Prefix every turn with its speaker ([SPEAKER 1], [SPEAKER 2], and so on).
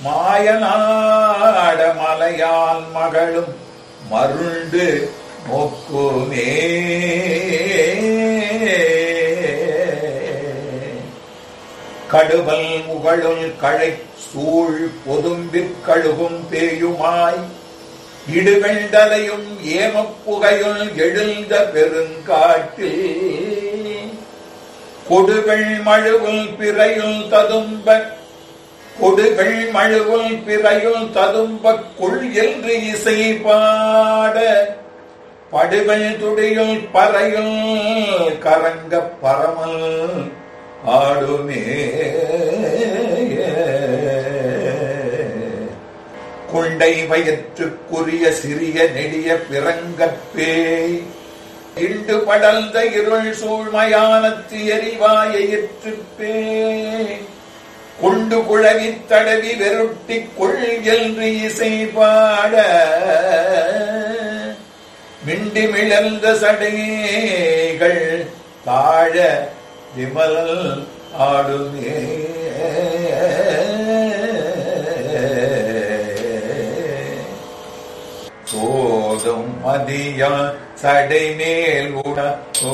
[SPEAKER 1] மாயநாட மலையால் மகளும் மருண்டு நோக்குமே கடுவல் முகழுள் களை சூழ் பொதும்பிற் கழுகும் பேயுமாய் இடுகண்டலையும் ஏமப்புகையுள் எழுந்த பெருங்காட்டில் கொடுகள் மழுவுள் பிறையுள் ததும்ப கொடுகள் மழுவுள் பிறையுள் ததும்ப கொள் என்று இசை பாட படுகள் துடியுள் பறையுள் கரங்க பரமல் ஆடுமே குண்டை வயிற்றுக்குரிய சிறிய நெடிய பிறங்கப்பே இண்டு படர்ந்த இருள் சூழ்மயானத்து எரிவாயிற்றுப்பே கொண்டு குழவி தடவி வெருட்டி கொள் என்று இசை பாட மிண்டி மிளர்ந்த சடைகள் தாழ விமலல் ஆடுமே சோதும் மதியா சடை மேல் உட